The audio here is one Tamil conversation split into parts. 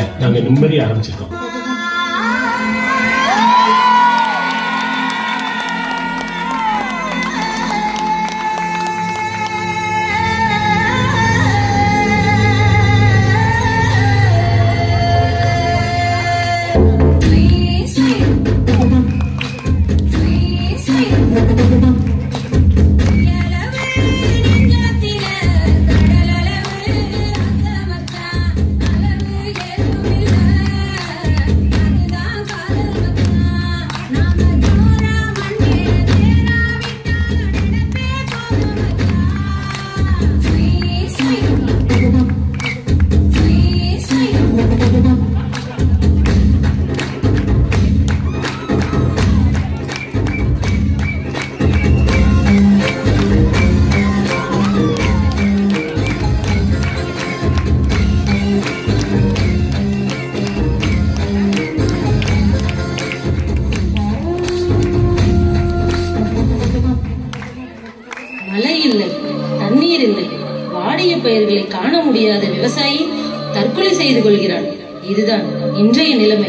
நாங்க நிம்மதியா ஆரம்பிச்சிருக்கோம் மழை இல்லை தண்ணீர் இல்லை வாடிய பயிர்களை காண முடியாத விவசாயி தற்கொலை செய்து கொள்கிறான் இதுதான் இன்றைய நிலைமை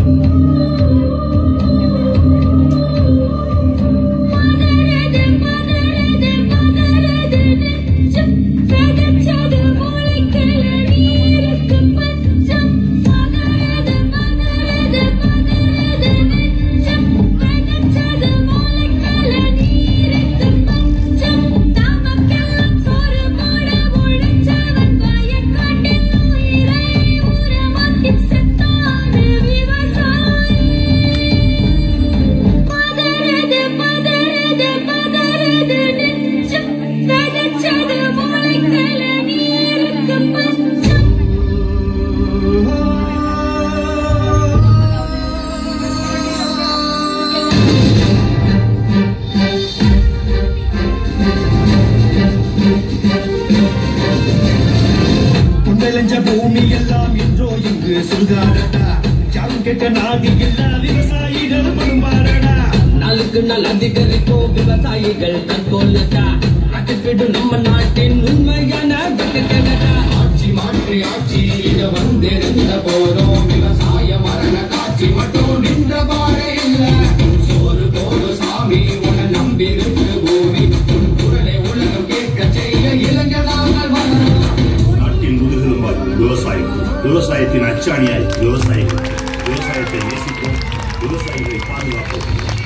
விளைஞ்ச பூமி எல்லாம் இன்றோ இங்கு சுடுகாடடா யாரும் கேட்ட நாதி எல்லா விவசாயிகள் படும்பாரடா நாளுக்கு நாள் அதிகரிக்கும் விவசாயிகள் தற்கொள்ளதா அட்டுக்கிடும் நம்ம நாட்டின் உண்மையான வெட்டுக்கணக்கா ஆட்சி மாற்றி ஆட்சி இத வந்திருந்த போதும் விவசாய மரண காட்சி மட்டும் நின்ற பாரே இல்ல சோறு போது சாமி உன்னை நம்பி இருக்கு பூமி உன் குரலை உலகம் கேட்க செய்ய இளைஞர்கள் வரணும் நாட்டின் முதுகெலும்பாய் விவசாயம் விவசாயத்தின் அச்சாணியாய் விவசாயிகள் விவசாயத்தை நேசிப்போம் விவசாயிகளை பாதுகாப்போம்